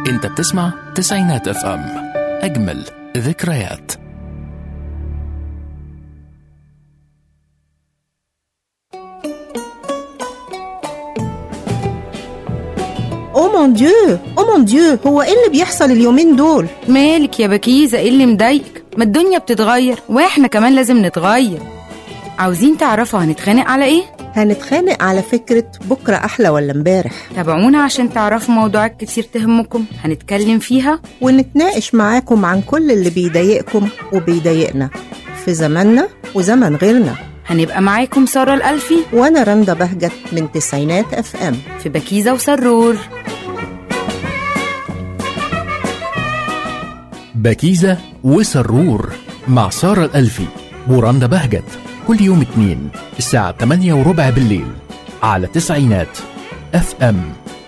انت بتسمع تسعينات اف ام اجمل ذكريات او مون ديو او مون ديو هو ايه اللي بيحصل اليومين دول مالك يا بكيزة ايه اللي مضايقك ما الدنيا بتتغير واحنا كمان لازم نتغير عاوزين تعرفوا هنتخانق على ايه هنتخانق على فكرة بكرة أحلى ولا امبارح تابعونا عشان تعرفوا موضوعات كتير تهمكم هنتكلم فيها ونتناقش معاكم عن كل اللي بيضايقكم وبيضايقنا في زماننا وزمن غيرنا هنبقى معاكم سارة الألفي وأنا رندا بهجت من تسعينات اف ام في بكيزة وسرور بكيزة وسرور مع سارة الألفي ورندا بهجت كل يوم اثنين الساعة 8 وربع بالليل على تسعينات اف ام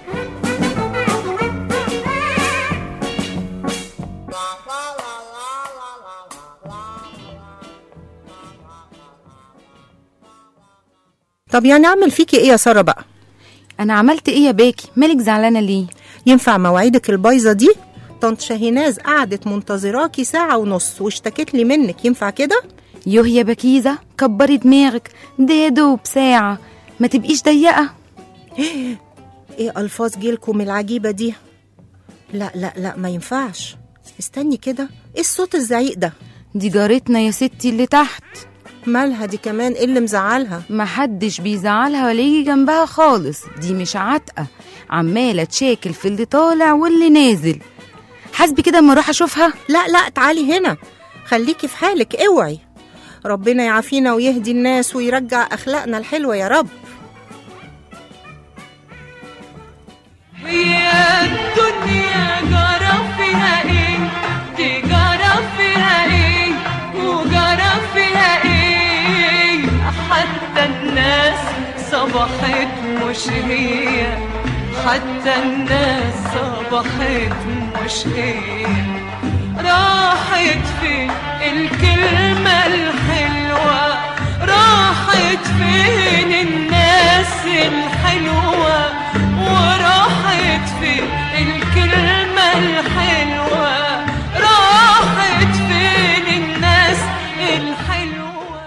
طب يعني أعمل فيكي إيه يا سارة بقى أنا عملت إيه يا باكي مالك زعلانة ليه ينفع مواعيدك البايظة دي طنط شاهيناز قعدت منتظراكي ساعة ونص واشتكت لي منك ينفع كده يوه يا بكيزة كبري دماغك ده يا دوب ساعة ما تبقيش ضيقة ايه الفاظ جيلكم العجيبه دي لا لا لا ما ينفعش استني كده ايه الصوت الزعيق ده دي جارتنا يا ستي اللي تحت مالها دي كمان ايه اللي مزعلها محدش بيزعلها ولا يجي جنبها خالص دي مش عاتقة عمالة تشاكل في اللي طالع واللي نازل حاسبي كده اما اروح اشوفها لا لا تعالي هنا خليكي في حالك اوعي ربنا يعافينا ويهدي الناس ويرجع اخلاقنا الحلوه يا رب هي الدنيا جرى فيها ايه دي جرى فيها ايه وجرى فيها ايه حتى الناس صبحت مش هي حتى الناس صبحت مش هي راحت فين الكلمة الحلوة راحت فين الناس الحلوة وراحت فين الكلمة الحلوة راحت فين الناس الحلوة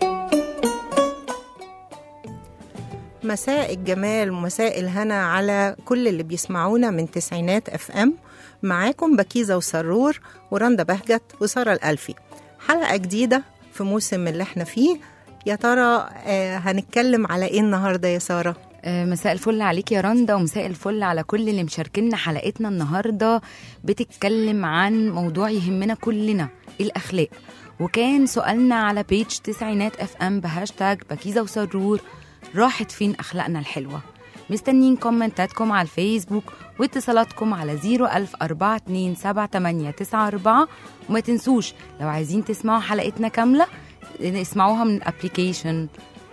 مساء الجمال ومساء الهنا على كل اللي بيسمعونا من تسعينات اف ام معاكم بكيزة وسرور ورندا بهجت وسارة الألفي حلقة جديدة في موسم اللي احنا فيه يا ترى آه هنتكلم على ايه النهارده يا ساره آه، مساء الفل عليك يا رندا ومساء الفل على كل اللي مشاركينا حلقتنا النهارده بتتكلم عن موضوع يهمنا كلنا الاخلاق وكان سؤالنا على بيج تسعينات اف ام بهاشتاج بكيزه وسرور راحت فين اخلاقنا الحلوه مستنيين كومنتاتكم على الفيسبوك واتصالاتكم على 010427894 وما تنسوش لو عايزين تسمعوا حلقتنا كامله اسمعوها من الابليكيشن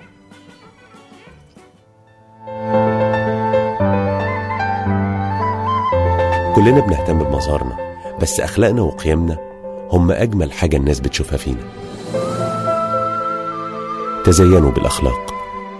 كلنا بنهتم بمظهرنا بس أخلاقنا وقيمنا هم أجمل حاجة الناس بتشوفها فينا تزينوا بالأخلاق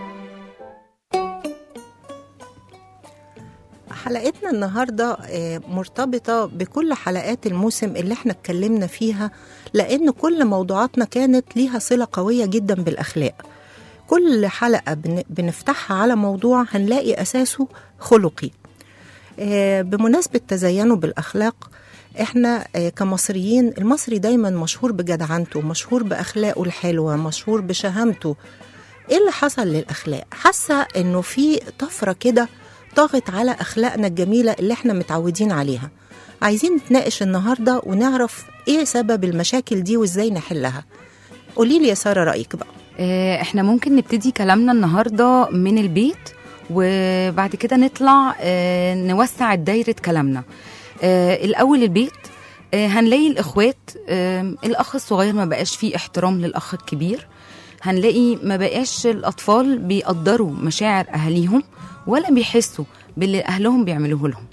حلقتنا النهارده آه، مرتبطه بكل حلقات الموسم اللي احنا اتكلمنا فيها لان كل موضوعاتنا كانت ليها صله قويه جدا بالاخلاق كل حلقه بن- بنفتحها على موضوع هنلاقي اساسه خلقي آه، بمناسبه تزينه بالاخلاق احنا آه، كمصريين المصري دايما مشهور بجدعنته مشهور باخلاقه الحلوه مشهور بشهامته ايه اللي حصل للاخلاق حاسه انه في طفره كده طاغت على اخلاقنا الجميله اللي احنا متعودين عليها عايزين نتناقش النهارده ونعرف ايه سبب المشاكل دي وازاي نحلها قولي لي يا ساره رايك بقى آه، احنا ممكن نبتدي كلامنا النهارده من البيت وبعد كده نطلع آه، نوسع دايرة كلامنا آه، الأول البيت آه، هنلاقي الإخوات آه، الأخ الصغير ما بقاش فيه احترام للأخ الكبير هنلاقي ما بقاش الأطفال بيقدروا مشاعر أهاليهم ولا بيحسوا باللي أهلهم بيعملوه لهم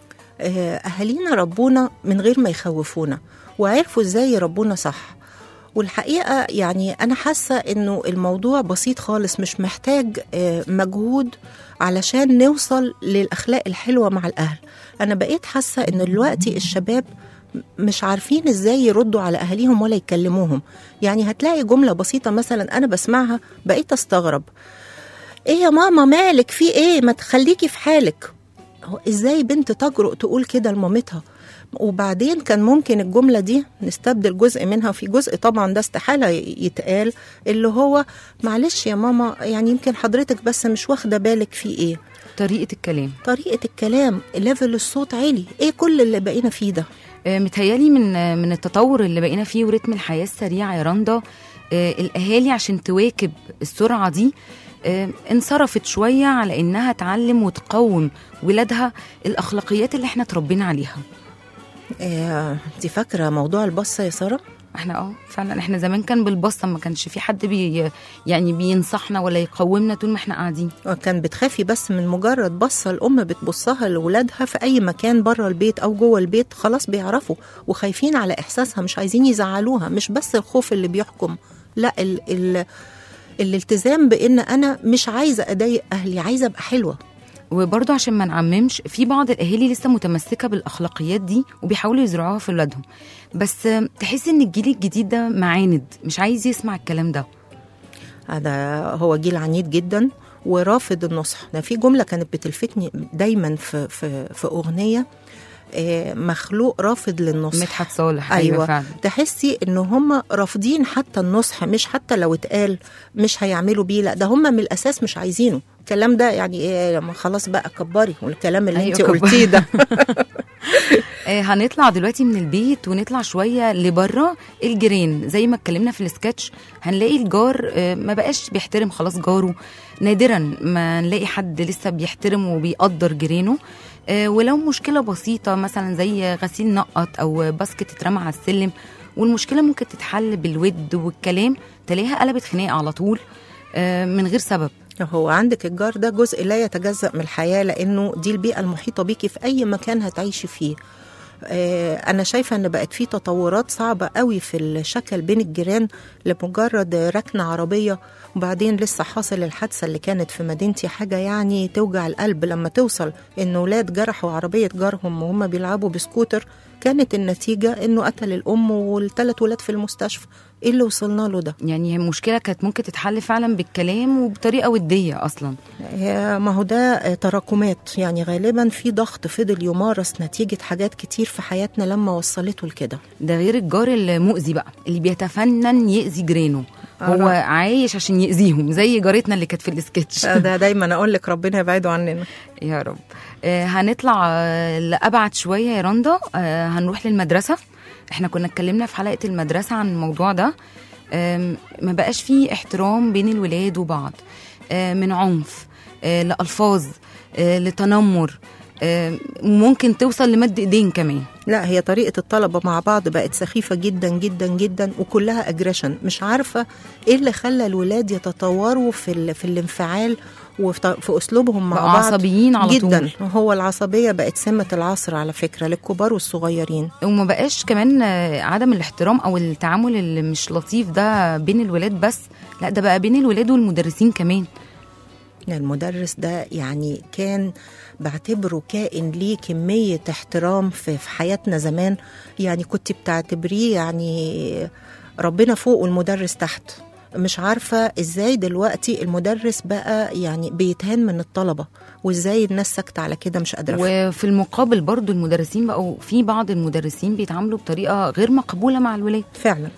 آه، اهالينا ربونا من غير ما يخوفونا وعرفوا ازاي يربونا صح والحقيقه يعني انا حاسه انه الموضوع بسيط خالص مش محتاج آه، مجهود علشان نوصل للاخلاق الحلوه مع الاهل انا بقيت حاسه ان دلوقتي الشباب مش عارفين ازاي يردوا على اهاليهم ولا يكلموهم يعني هتلاقي جمله بسيطه مثلا انا بسمعها بقيت استغرب ايه يا ماما مالك في ايه ما تخليكي في حالك هو ازاي بنت تجرؤ تقول كده لمامتها وبعدين كان ممكن الجملة دي نستبدل جزء منها وفي جزء طبعا ده استحالة يتقال اللي هو معلش يا ماما يعني يمكن حضرتك بس مش واخدة بالك في ايه طريقه الكلام طريقة الكلام ليفل الصوت عالي ايه كل اللي بقينا فيه ده آه، متهيالي من آه، من التطور اللي بقينا فيه ورتم الحياه السريع يا رندا آه، الاهالي عشان تواكب السرعه دي آه، انصرفت شويه على انها تعلم وتقوم ولادها الاخلاقيات اللي احنا اتربينا عليها آه، انت فاكرة موضوع البصة يا سارة احنا اه فعلا احنا زمان كان بالبصه ما كانش في حد بي يعني بينصحنا ولا يقومنا طول ما احنا قاعدين كان بتخافي بس من مجرد بصة الأم بتبصها لولادها في أي مكان بره البيت أو جوه البيت خلاص بيعرفوا وخايفين على إحساسها مش عايزين يزعلوها مش بس الخوف اللي بيحكم لا ال ال الالتزام بإن أنا مش عايزة أضايق أهلي عايزة أبقى حلوة وبرضه عشان ما نعممش في بعض الاهالي لسه متمسكه بالاخلاقيات دي وبيحاولوا يزرعوها في اولادهم بس آه، تحس ان الجيل الجديد ده معاند مش عايز يسمع الكلام ده هذا هو جيل عنيد جدا ورافض النصح ده في جملة كانت بتلفتني دايما في في في أغنية آه، مخلوق رافض للنصح مدحت صالح ايوه, أيوة. فعلا تحسي ان هم رافضين حتى النصح مش حتى لو اتقال مش هيعملوا بيه لا ده هم من الاساس مش عايزينه الكلام ده يعني ايه لما خلاص بقى كبري والكلام اللي أيوة، انت كبري. قلتيه ده آه هنطلع دلوقتي من البيت ونطلع شويه لبره الجيران زي ما اتكلمنا في السكتش هنلاقي الجار آه ما بقاش بيحترم خلاص جاره نادرا ما نلاقي حد لسه بيحترم وبيقدر جيرانه آه ولو مشكله بسيطه مثلا زي غسيل نقط او باسكت اترمى على السلم والمشكله ممكن تتحل بالود والكلام تلاقيها قلبت خناقه على طول آه من غير سبب هو عندك الجار ده جزء لا يتجزأ من الحياة لأنه دي البيئة المحيطة بيكي في أي مكان هتعيشي فيه آه، أنا شايفة إن بقت في تطورات صعبة قوي في الشكل بين الجيران لمجرد ركنة عربية وبعدين لسه حاصل الحادثة اللي كانت في مدينتي حاجة يعني توجع القلب لما توصل إن ولاد جرحوا عربية جارهم وهم بيلعبوا بسكوتر كانت النتيجة إنه قتل الأم والثلاث ولاد في المستشفى إيه اللي وصلنا له ده؟ يعني هي المشكله كانت ممكن تتحل فعلا بالكلام وبطريقه وديه اصلا هي- ما هو ده تراكمات يعني غالبا في ضغط فضل يمارس نتيجة حاجات كتير في حياتنا لما وصلته لكده ده غير الجار المؤذي بقى اللي بيتفنن يأذي جيرانه هو آه. عايش عشان يأذيهم زي جارتنا اللي كانت في السكتش ده دايما أقول لك ربنا يبعده عننا يا رب آه هنطلع آه لأبعد شوية يا رندا آه هنروح للمدرسة احنا كنا اتكلمنا في حلقة المدرسة عن الموضوع ده آم، ما بقاش فيه احترام بين الولاد وبعض آه من عنف آه لألفاظ آه لتنمر آه ممكن توصل لمد ايدين كمان لا هي طريقة الطلبة مع بعض بقت سخيفة جدا جدا جدا وكلها اجريشن مش عارفة ايه اللي خلى الولاد يتطوروا في ال... في الانفعال وفي ط- في اسلوبهم مع بقوا بعض عصبيين على جدا طول هو العصبية بقت سمة العصر على فكرة للكبار والصغيرين وما بقاش كمان آه، عدم الاحترام او التعامل اللي مش لطيف ده بين الولاد بس لا ده بقى بين الولاد والمدرسين كمان المدرس ده يعني كان بعتبره كائن ليه كمية احترام في, في حياتنا زمان يعني كنت بتعتبريه يعني ربنا فوق والمدرس تحت مش عارفة ازاي دلوقتي المدرس بقى يعني بيتهان من الطلبة وازاي الناس ساكتة على كده مش قادرة أفهم. وفي المقابل برضو المدرسين بقوا في بعض المدرسين بيتعاملوا بطريقه غير مقبوله مع الولاد فعلا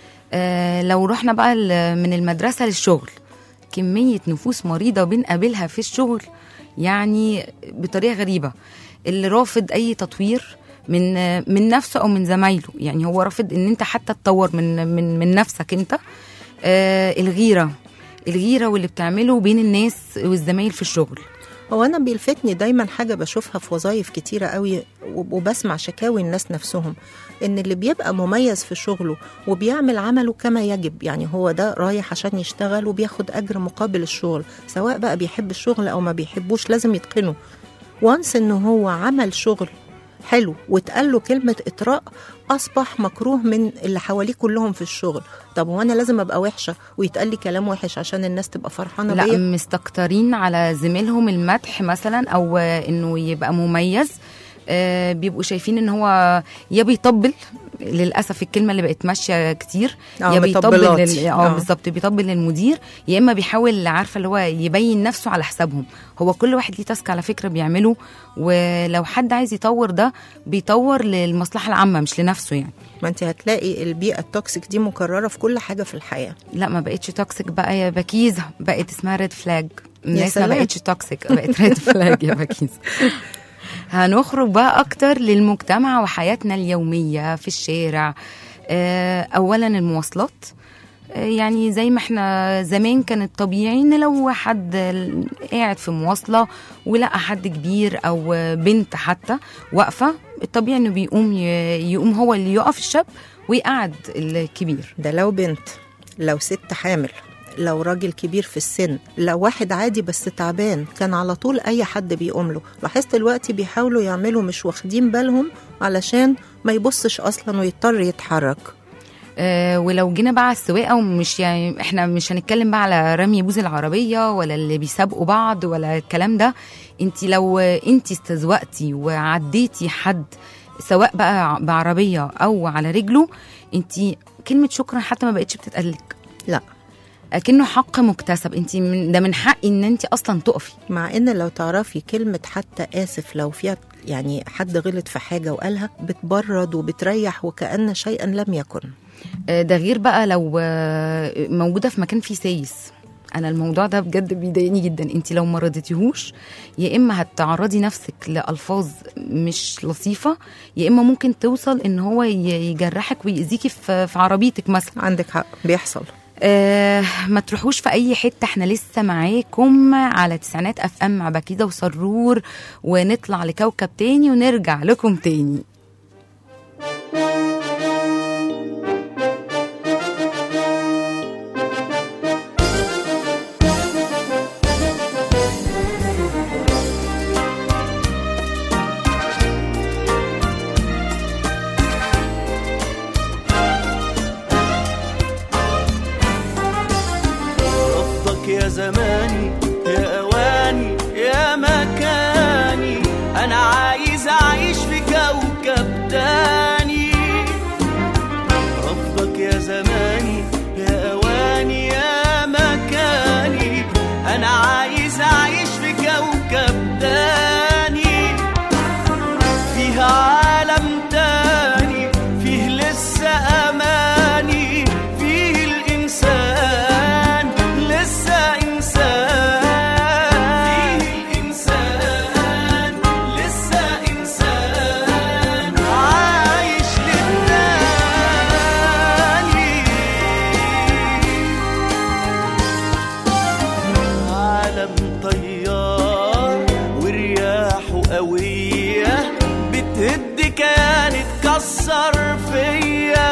آه لو رحنا بقى ل- من المدرسه للشغل كميه نفوس مريضه بنقابلها في الشغل يعني بطريقه غريبه اللي رافض اي تطوير من آه، من نفسه او من زمايله يعني هو رافض ان انت حتى تطور من من من نفسك انت آه الغيره الغيره واللي بتعمله بين الناس والزمايل في الشغل هو انا بيلفتني دايما حاجه بشوفها في وظائف كتيره قوي وب- وبسمع شكاوي الناس نفسهم ان اللي بيبقى مميز في شغله وبيعمل عمله كما يجب يعني هو ده رايح عشان يشتغل وبياخد اجر مقابل الشغل سواء بقى بيحب الشغل او ما بيحبوش لازم يتقنه وانس ان هو عمل شغل حلو واتقال له كلمه اطراء اصبح مكروه من اللي حواليه كلهم في الشغل طب وانا لازم ابقى وحشه ويتقال لي كلام وحش عشان الناس تبقى فرحانه لا بيا مستكترين على زميلهم المدح مثلا او آه، انه يبقى مميز آه، بيبقوا شايفين ان هو يا بيطبل للاسف الكلمه اللي بقت ماشيه كتير آه، يا بيطبل مطبلات. لل... آه. اه بالظبط بيطبل للمدير يا اما بيحاول عارفه اللي هو يبين نفسه على حسابهم هو كل واحد ليه تاسك على فكره بيعمله ولو حد عايز يطور ده بيطور للمصلحه العامه مش لنفسه يعني ما انت هتلاقي البيئه التوكسيك دي مكرره في كل حاجه في الحياه لا ما بقتش توكسيك بقى يا بكيزه بقت اسمها ريد فلاج الناس ما سلام. بقتش توكسيك بقت ريد فلاج يا بكيزه هنخرج بقى اكتر للمجتمع وحياتنا اليوميه في الشارع آه، اولا المواصلات آه، يعني زي ما احنا زمان كان الطبيعي ان لو حد قاعد في مواصله ولقى حد كبير او بنت حتى واقفه الطبيعي انه بيقوم ي- يقوم هو اللي يقف الشاب ويقعد الكبير ده لو بنت لو ست حامل لو راجل كبير في السن لو واحد عادي بس تعبان كان على طول اي حد بيقوم له لاحظت دلوقتي بيحاولوا يعملوا مش واخدين بالهم علشان ما يبصش اصلا ويضطر يتحرك آه، ولو جينا بقى على السواقه ومش يعني احنا مش هنتكلم بقى على رمي بوز العربيه ولا اللي بيسابقوا بعض ولا الكلام ده انت لو انت استزوقتي وعديتي حد سواء بقى بعربيه او على رجله انت كلمه شكرا حتى ما بقتش بتتقالك لا اكنه حق مكتسب انت من ده من حق ان انت اصلا تقفي مع ان لو تعرفي كلمة حتى آسف لو فيها يعني حد غلط في حاجة وقالها بتبرد وبتريح وكأن شيئا لم يكن آه، ده غير بقى لو آه، موجوده في مكان فيه سايس انا الموضوع ده بجد بيضايقني جدا انت لو ما رضيتيهوش يا اما هتعرضي نفسك لالفاظ مش لطيفه يا اما ممكن توصل ان هو ي- يجرحك ويأذيكي في في عربيتك مثلا عندك حق بيحصل آه ما تروحوش في اي حته احنا لسه معاكم على تسعينات اف ام مع بكيده وسرور ونطلع لكوكب تاني ونرجع لكم تاني رفضك يا زماني يا اواني يا مكاني انا عايز اعيش في كوكب تاني رفضك يا زماني يا اواني يا مكاني انا عايز اعيش في كوكب تاني فيه عالم تاني فيه لسه أماني فيه الإنسان لسه إنسان فيه الإنسان لسه إنسان عايش للتاني عالم طيار ورياحه قوية بتهد كيان اتكسر فيا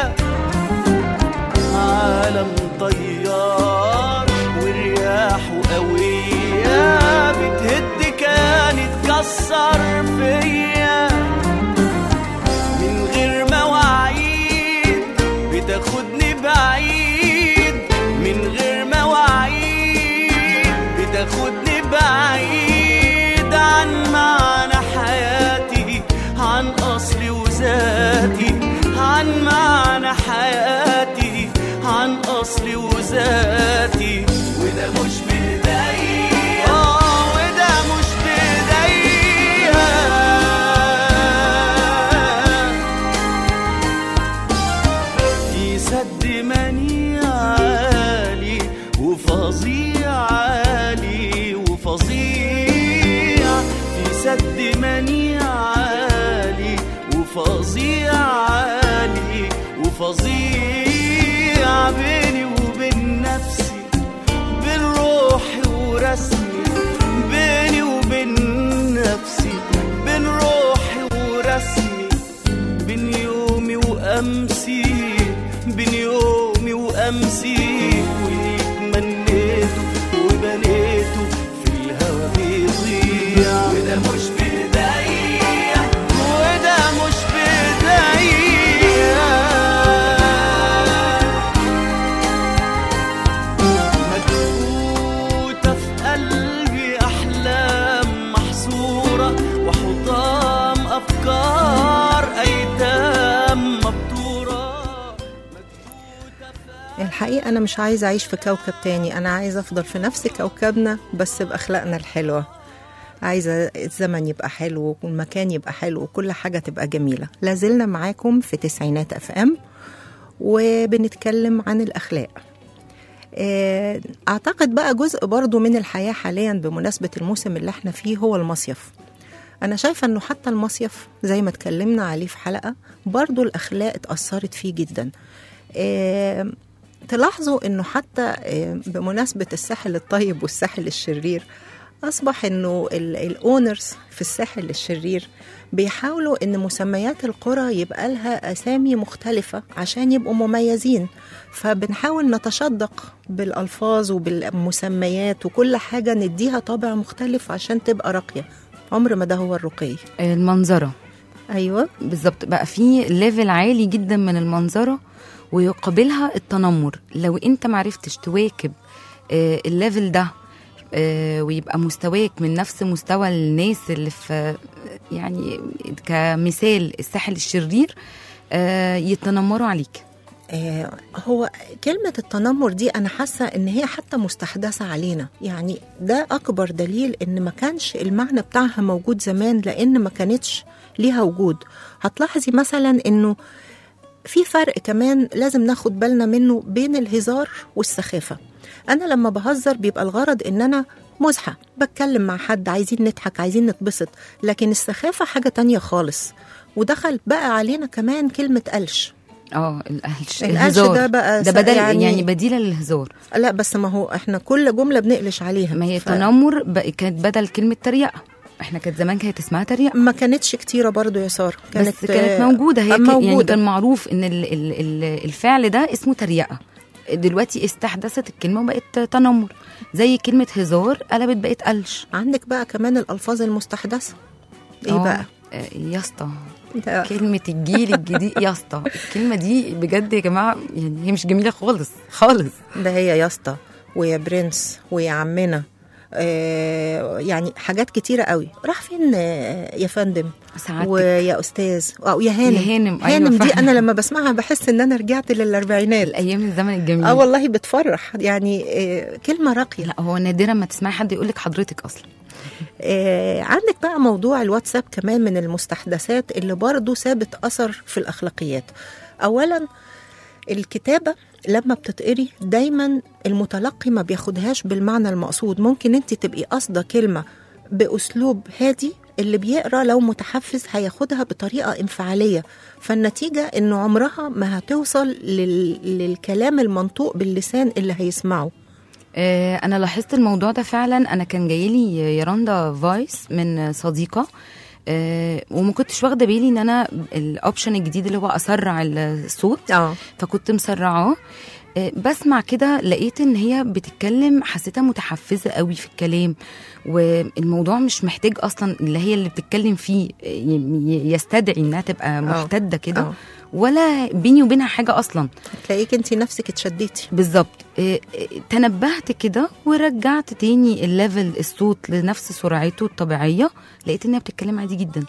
عالم طيار ورياحه قوية بتهد كيان اتكسر فيا من غير مواعيد بتاخدني بعيد من غير مواعيد بتاخدني بعيد عن معنى حياتي عن أصلي وذاتي عن معنى حياتي عن أصلي وذاتي وده مش بإيديا آه وده مش بإيديا في سد مني عالي وفظيع عالي وفظيع في سد مني عالي وفظيع عالي وفظيع بيني وبين نفسي بين روحي ورسمي بيني وبين نفسي بين روحي ورسمي بين يومي وامسي بين يومي وامسي ويتمنيته وبنيته في الهوا بيضيع وده مش بايديا وده الحقيقة أنا مش عايزة أعيش في كوكب تاني أنا عايزة أفضل في نفس كوكبنا بس بأخلاقنا الحلوة عايزة الزمن يبقى حلو والمكان يبقى حلو وكل حاجة تبقى جميلة لازلنا معاكم في تسعينات أف أم وبنتكلم عن الأخلاق آه، أعتقد بقى جزء برضو من الحياة حاليا بمناسبة الموسم اللي احنا فيه هو المصيف أنا شايفة أنه حتى المصيف زي ما اتكلمنا عليه في حلقة برضو الأخلاق اتأثرت فيه جدا آه، تلاحظوا أنه حتى آه، بمناسبة الساحل الطيب والساحل الشرير أصبح أنه الأونرز في الساحل الشرير بيحاولوا أن مسميات القرى يبقى لها أسامي مختلفة عشان يبقوا مميزين فبنحاول نتشدق بالألفاظ وبالمسميات وكل حاجة نديها طابع مختلف عشان تبقى راقية عمر ما ده هو الرقي المنظره أيوة بالظبط بقى في ليفل عالي جدا من المنظره ويقابلها التنمر لو انت معرفتش تواكب آه، الليفل ده آه، ويبقى مستواك من نفس مستوى الناس اللي في يعني كمثال الساحل الشرير آه، يتنمروا عليك آه، هو كلمة التنمر دي أنا حاسة إن هي حتى مستحدثة علينا يعني ده أكبر دليل إن ما كانش المعنى بتاعها موجود زمان لأن ما كانتش ليها وجود هتلاحظي مثلا إنه في فرق كمان لازم ناخد بالنا منه بين الهزار والسخافة أنا لما بهزر بيبقى الغرض إن أنا مزحة بتكلم مع حد عايزين نضحك عايزين نتبسط لكن السخافة حاجة تانية خالص ودخل بقى علينا كمان كلمة قلش اه القلش القلش الهزار ده بقى ده س- بدل يعني- يعني, بديله للهزار لا بس ما هو احنا كل جمله بنقلش عليها ما هي ف- التنمر بقى- كانت بدل كلمه تريقه احنا كانت زمان كانت اسمها تريقه ما كانتش كتيره برضو يا ساره كانت بس كانت آه، موجوده هي كان- يعني موجودة. كان معروف ان ال ال ال الفعل ده اسمه تريقه دلوقتي استحدثت الكلمه وبقت تنمر زي كلمه هزار قلبت بقت قلش عندك بقى كمان الالفاظ المستحدثه ايه آه، بقى آه، يا اسطى ده كلمة الجيل الجديد يا اسطى الكلمة دي بجد يا جماعة يعني هي مش جميلة خالص خالص ده هي يا اسطى ويا برنس ويا عمنا آه يعني حاجات كتيرة قوي راح فين آه، يا فندم سعادتك ويا استاذ او يا هانم يا هانم، أيوة هانم دي فعلا. انا لما بسمعها بحس ان انا رجعت للاربعينات الأيام الزمن الجميل اه والله بتفرح يعني آه كلمه راقيه لا هو نادرا ما تسمعي حد يقول لك حضرتك أصلا آه، عندك بقى موضوع الواتساب كمان من المستحدثات اللي برضو سابت أثر في الأخلاقيات أولا الكتابة لما بتتقري دايما المتلقي ما بياخدهاش بالمعنى المقصود ممكن انت تبقي قاصدة كلمة بأسلوب هادي اللي بيقرا لو متحفز هياخدها بطريقة انفعالية فالنتيجة انه عمرها ما هتوصل لل... للكلام المنطوق باللسان اللي هيسمعه آه، انا لاحظت الموضوع ده فعلا انا كان جايلي يا رندا فايس من صديقه آه، وما كنتش واخده بالي ان انا الاوبشن الجديد اللي هو اسرع الصوت اه فكنت مسرعاه آه، بسمع كده لقيت ان هي بتتكلم حسيتها متحفزه قوي في الكلام والموضوع مش محتاج اصلا اللي هي اللي بتتكلم فيه آه، ي- يستدعي انها تبقى محتده كده آه. ولا بيني وبينها حاجه اصلا تلاقيك انت نفسك اتشديتي بالظبط إيه، إيه، تنبهت كده ورجعت تاني الليفل الصوت لنفس سرعته الطبيعيه لقيت انها بتتكلم عادي جدا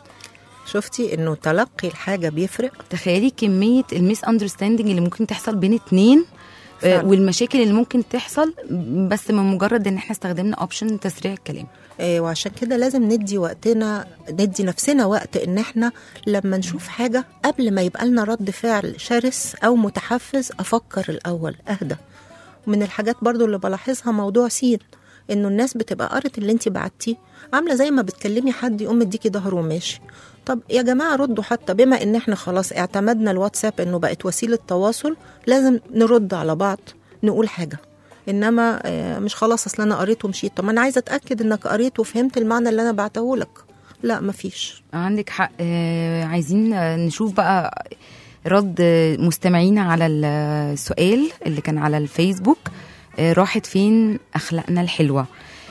شفتي انه تلقي الحاجه بيفرق تخيلي كميه الميس اندرستاندنج اللي ممكن تحصل بين اتنين آه، فعلا. والمشاكل اللي ممكن تحصل بس من مجرد ان احنا استخدمنا اوبشن تسريع الكلام آه، وعشان كده لازم ندي وقتنا ندي نفسنا وقت ان احنا لما نشوف حاجه قبل ما يبقى لنا رد فعل شرس او متحفز افكر الاول اهدى ومن الحاجات برضو اللي بلاحظها موضوع سين انه الناس بتبقى قرت اللي انت بعتيه عامله زي ما بتكلمي حد يقوم مديكي ظهره وماشي طب يا جماعه ردوا حتى بما ان احنا خلاص اعتمدنا الواتساب انه بقت وسيله تواصل لازم نرد على بعض نقول حاجه انما آه، مش خلاص اصل انا قريت ومشيت طب ما انا عايزه اتاكد انك قريت وفهمت المعنى اللي انا بعته لك لا مفيش عندك حق آه، عايزين آه، نشوف بقى رد آه، مستمعينا على السؤال اللي كان على الفيسبوك آه، راحت فين اخلاقنا الحلوه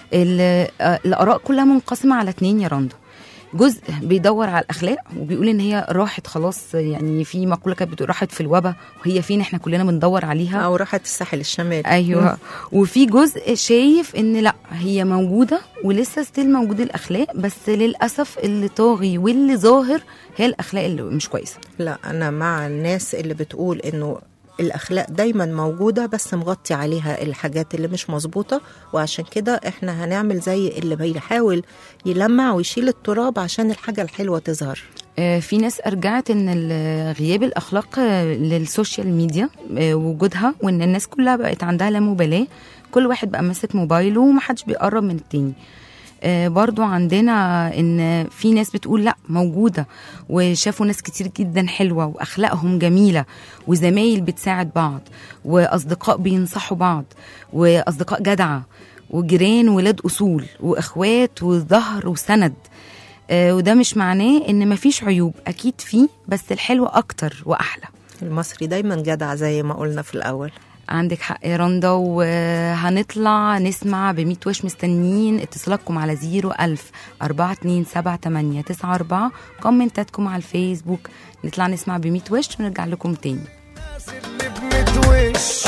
ال- آه، الاراء كلها منقسمه على اتنين يا رندا جزء بيدور على الاخلاق وبيقول ان هي راحت خلاص يعني في مقوله كانت بتقول راحت في الوبا وهي فين احنا كلنا بندور عليها او راحت الساحل الشمالي ايوه وفي جزء شايف ان لا هي موجوده ولسه ستيل موجود الاخلاق بس للاسف اللي طاغي واللي ظاهر هي الاخلاق اللي مش كويسه لا انا مع الناس اللي بتقول انه الأخلاق دايما موجودة بس مغطي عليها الحاجات اللي مش مظبوطة وعشان كده احنا هنعمل زي اللي بيحاول يلمع ويشيل التراب عشان الحاجة الحلوة تظهر آه، في ناس ارجعت ان ال- غياب الاخلاق آه، للسوشيال ميديا آه، وجودها وان الناس كلها بقت عندها لا مبالاه كل واحد بقى ماسك موبايله ومحدش بيقرب من التاني آه، برضو عندنا ان في ناس بتقول لا موجوده وشافوا ناس كتير جدا حلوه واخلاقهم جميله وزمايل بتساعد بعض واصدقاء بينصحوا بعض واصدقاء جدعه وجيران ولاد اصول واخوات وظهر وسند آه، وده مش معناه ان مفيش عيوب اكيد فيه بس الحلو اكتر واحلى المصري دايما جدع زي ما قلنا في الأول عندك حق يا رندا وهنطلع نسمع ب وش مستنيين اتصالاتكم على 01000 4278 94 كومنتاتكم على الفيسبوك نطلع نسمع ب وش ونرجع لكم تاني الناس اللي بنتوش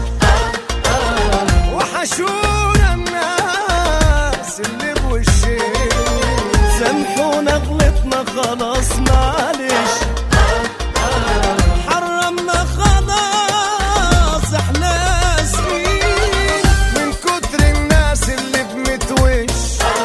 وحشونا الناس اللي بوشين سامحونا غلطنا خلاص معلش حرمنا خلاص احنا اسفين من كتر الناس اللي بنتوش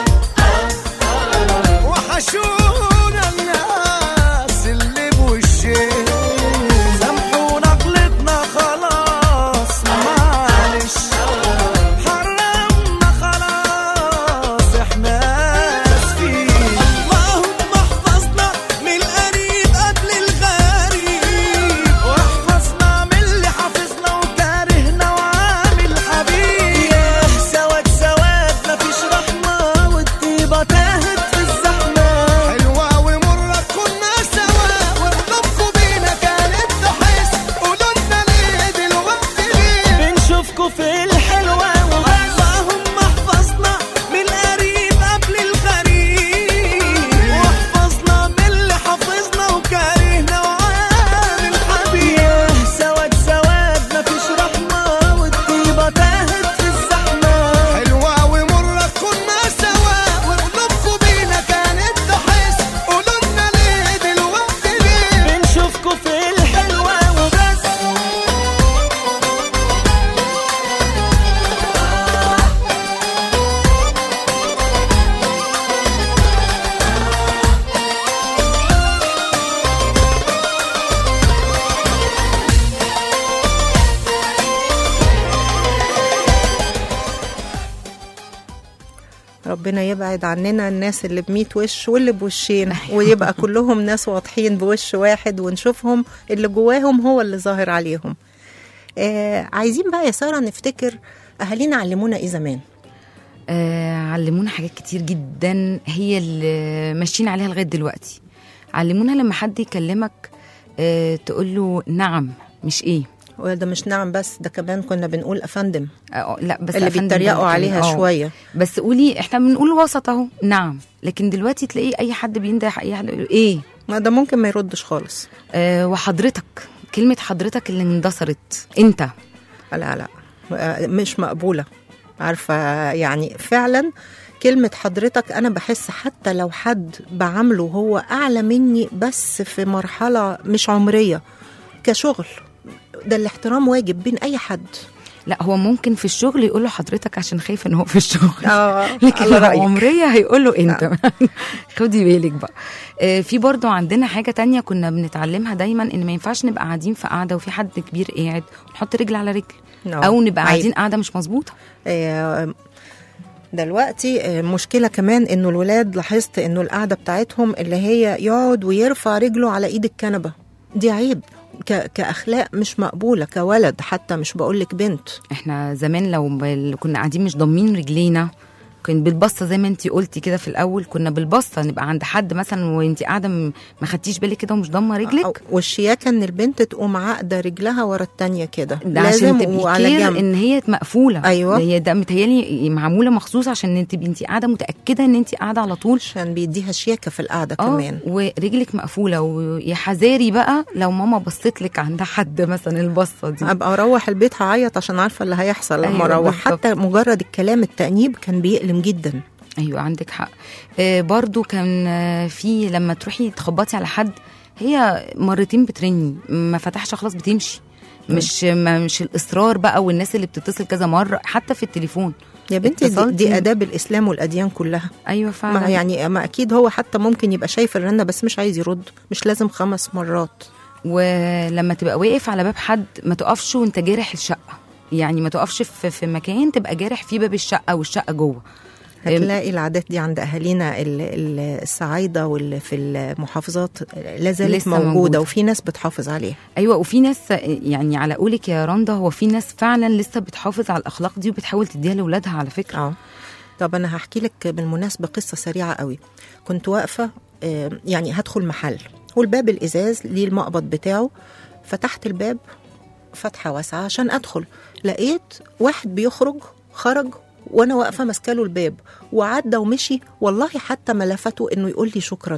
وحشونا الناس اللي بوشين سامحونا غلطنا خلاص معلش حرمنا خلاص احنا اسفين اللهم احفظنا من القريب قبل الغريب واحفظنا من اللي حافظنا وكارهنا وعامل حبيب يا سواد سواد مفيش رحمة والطيبة تاهت في الزحمة حلوة ومرة كنا سوا وقلوبكم بينا كانت تحس قولولنا ليه دلوقتي ليه بنشوفكوا في الحلوة اللهم احفظنا من القريب قبل الغريب واحفظنا من اللي حافظنا وكارهنا وعامل حبيب يا سواد سواد مفيش رحمة والطيبة تاهت في الزحمة حلوة ومرة كنا سوا وقلوبكم بينا كانت تحس قولولنا ليه دلوقتي ليه بنشوفكوا في الحلوة وبس ربنا يبعد عننا الناس اللي بميت وش واللي بوشين ويبقى كلهم ناس واضحين بوش واحد ونشوفهم اللي جواهم هو اللي ظاهر عليهم آه عايزين بقى يا سارة نفتكر أهالينا علمونا إيه زمان آه علمونا حاجات كتير جدا هي اللي ماشيين عليها لغايه دلوقتي علمونا لما حد يكلمك آه تقول له نعم مش ايه وده مش نعم بس ده كمان كنا بنقول أفندم آه لا بس اللي أفندم بيتريقوا ده عليها آه. شوية بس قولي احنا بنقول وسط اهو نعم لكن دلوقتي تلاقي اي حد بينده اي حد يقول ايه ما ده ممكن ما يردش خالص آه وحضرتك كلمه حضرتك اللي اندثرت انت لا لا آه، مش مقبولة عارفة يعني فعلا كلمة حضرتك أنا بحس حتى لو حد بعامله هو أعلى مني بس في مرحلة مش عمرية كشغل ده الاحترام واجب بين أي حد لا هو ممكن في الشغل يقول له حضرتك عشان خايف ان هو في الشغل آه لكن على لو رأيك. عمريه هيقول له انت خدي بالك بقى آه، في برضو عندنا حاجه تانية كنا بنتعلمها دايما ان ما ينفعش نبقى قاعدين في قاعده وفي حد كبير قاعد ونحط رجل على رجل آه، او نبقى عيب. قاعدين قاعده مش مظبوطه آه، دلوقتي آه، مشكلة كمان انه الولاد لاحظت انه القعدة بتاعتهم اللي هي يقعد ويرفع رجله على ايد الكنبة دي عيب ك- كأخلاق مش مقبولة كولد حتى مش بقولك بنت احنا زمان لو ب- كنا قاعدين مش ضامنين رجلينا كان بالبصه زي ما انت قلتي كده في الاول كنا بالبصه نبقى عند حد مثلا وانت قاعده م- ما خدتيش بالك كده ومش ضامه رجلك أو- والشياكة ان البنت تقوم عاقدة رجلها ورا التانية كده ده عشان تبقي وعلى كير جنب ان هي مقفوله أيوة. هي ده متهيالي معموله مخصوص عشان انت تبقي انت قاعده متاكده ان انت قاعده على طول عشان بيديها شياكة في القعدة اه كمان ورجلك مقفوله ويا حذاري بقى لو ماما بصت لك عند حد مثلا البصه دي ابقى اروح البيت هعيط عشان عارفه اللي هيحصل لما أيوة اروح بالظبط. حتى مجرد الكلام التأنيب كان بيألم جدا ايوه عندك حق آه برضو كان آه في لما تروحي تخبطي على حد هي مرتين بترني ما فتحش خلاص بتمشي مش ما مش الاصرار بقى والناس اللي بتتصل كذا مره حتى في التليفون يا بنتي دي, اتصلتي- دي اداب الاسلام والاديان كلها ايوه ما فعلا يعني ما اكيد هو حتى ممكن يبقى شايف الرنه بس مش عايز يرد مش لازم خمس مرات ولما تبقى واقف على باب حد ما تقفش وانت جارح الشقه يعني ما تقفش في, في مكان تبقى جارح فيه باب الشقه والشقه جوه هتلاقي العادات دي عند اهالينا ال- ال- الصعايده واللي في المحافظات لا زالت لسه موجوده, موجودة. وفي ناس بتحافظ عليها ايوه وفي ناس يعني على قولك يا رندا هو في ناس فعلا لسه بتحافظ على الاخلاق دي وبتحاول تديها لاولادها على فكره اه طب انا هحكي لك بالمناسبه قصه سريعه قوي كنت واقفه آه، يعني هدخل محل والباب الازاز ليه المقبض بتاعه فتحت الباب فتحه واسعه عشان ادخل لقيت واحد بيخرج خرج وانا واقفه ماسكاله الباب وعدى ومشي والله حتى ما لفته انه يقول لي شكرا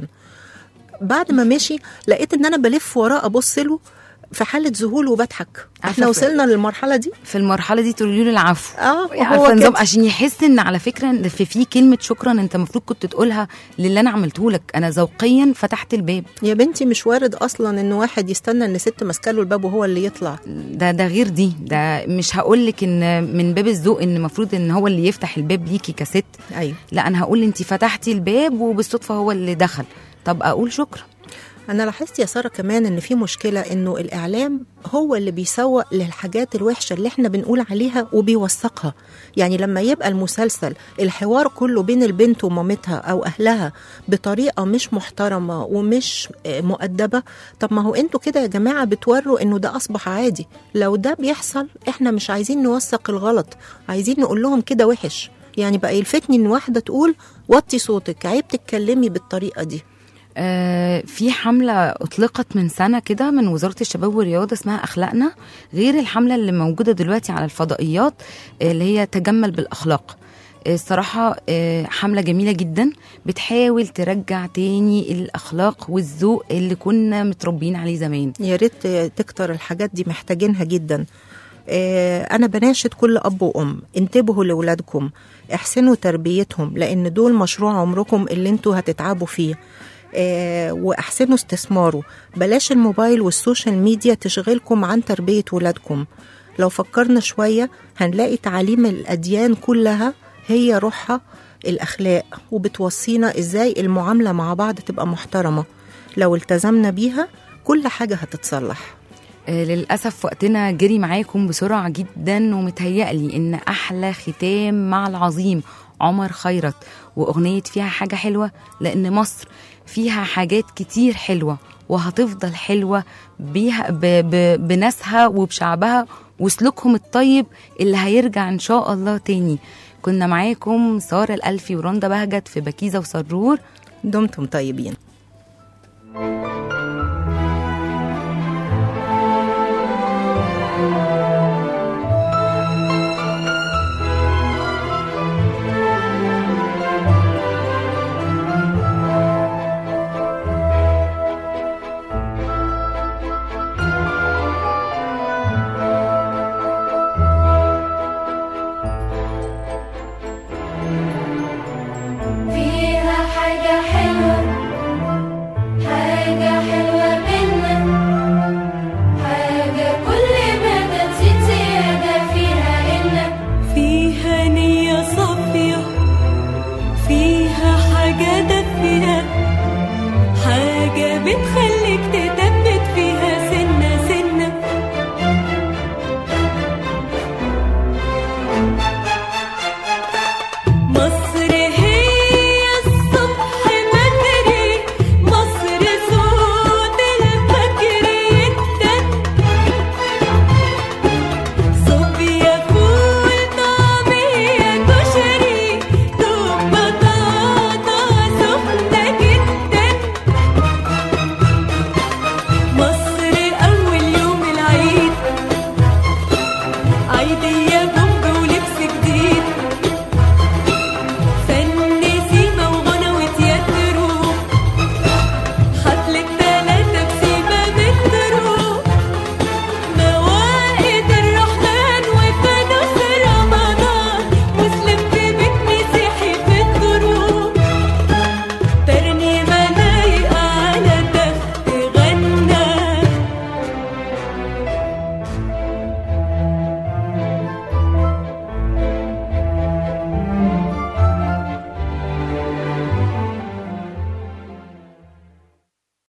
بعد ما مشي لقيت ان انا بلف وراه ابص له في حاله ذهول وبضحك عارفة احنا في- وصلنا للمرحله دي في المرحله دي تقولي له العفو اه عارفه هو نظام كده عشان يحس ان على فكره ان في في كلمه شكرا انت المفروض كنت تقولها للي انا عملته لك انا ذوقيا فتحت الباب يا بنتي مش وارد اصلا ان واحد يستنى ان ست ماسكاله الباب وهو اللي يطلع ده ده غير دي ده مش هقول لك ان من باب الذوق ان المفروض ان هو اللي يفتح الباب ليكي كست ايوه لا انا هقول انت فتحتي الباب وبالصدفه هو اللي دخل طب اقول شكرا انا لاحظت يا ساره كمان ان في مشكله انه الاعلام هو اللي بيسوق للحاجات الوحشه اللي احنا بنقول عليها وبيوثقها يعني لما يبقى المسلسل الحوار كله بين البنت ومامتها او اهلها بطريقه مش محترمه ومش آه، مؤدبه طب ما هو انتوا كده يا جماعه بتوروا انه ده اصبح عادي لو ده بيحصل احنا مش عايزين نوثق الغلط عايزين نقول لهم كده وحش يعني بقى يلفتني ان واحده تقول وطي صوتك عيب تتكلمي بالطريقه دي آه، في حملة أطلقت من سنة كده من وزارة الشباب والرياضة اسمها أخلاقنا غير الحملة اللي موجودة دلوقتي على الفضائيات آه، اللي هي تجمل بالأخلاق آه، الصراحة آه، حملة جميلة جدا بتحاول ترجع تاني الأخلاق والذوق اللي كنا متربيين عليه زمان يا ريت تكتر الحاجات دي محتاجينها جدا آه، أنا بناشد كل أب وأم انتبهوا لأولادكم احسنوا تربيتهم لأن دول مشروع عمركم اللي انتوا هتتعبوا فيه آه، واحسنوا استثماره بلاش الموبايل والسوشيال ميديا تشغلكم عن تربية ولادكم لو فكرنا شوية هنلاقي تعاليم الأديان كلها هي روحها الأخلاق وبتوصينا إزاي المعاملة مع بعض تبقى محترمة لو التزمنا بيها كل حاجة هتتصلح آه، للأسف وقتنا جري معاكم بسرعة جدا ومتهيألي إن أحلى ختام مع العظيم عمر خيرت وأغنية فيها حاجة حلوة لأن مصر فيها حاجات كتير حلوة وهتفضل حلوة بيها ب ب بناسها وبشعبها وسلوكهم الطيب اللي هيرجع إن شاء الله تاني كنا معاكم سارة الألفي ورندا بهجت في بكيزة وسرور دمتم طيبين